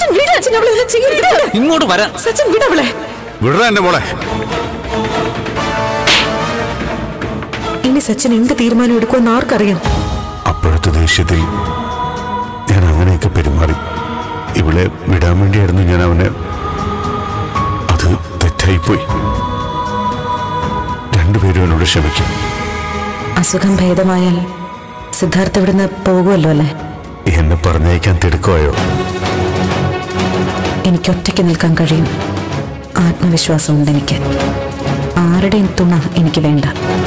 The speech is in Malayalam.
സച്ചിൻ വിട് സച്ചിൻ അവളെ ഒന്നും ചെയ്യരുത് ഇങ്ങോട്ട് വരാൻ സച്ചിൻ വിട് അവളെ വിടറ എന്റെ മോളെ ഇനി സച്ചിൻ എന്ത് തീരുമാനം എടുക്കുമെന്ന് ആർക്കറിയാം അപ്പോഴത്തെ ദേഷ്യത്തിൽ ഞാൻ അങ്ങനെയൊക്കെ പെരുമാറി ഇവളെ വിടാൻ വേണ്ടിയായിരുന്നു ഞാൻ അവനെ അത് തെറ്റായിപ്പോയി രണ്ടുപേരും എന്നോട് ക്ഷമിക്കും അസുഖം ഭേദമായാൽ സിദ്ധാർത്ഥ ഇവിടുന്ന് പോകുമല്ലോ അല്ലേ എന്നെ പറഞ്ഞയക്കാൻ തിടുക്കമായോ എനിക്ക് ഒറ്റയ്ക്ക് നിൽക്കാൻ കഴിയും ആത്മവിശ്വാസമുണ്ട് എനിക്ക് ആരുടെയും തുണ എനിക്ക് വേണ്ട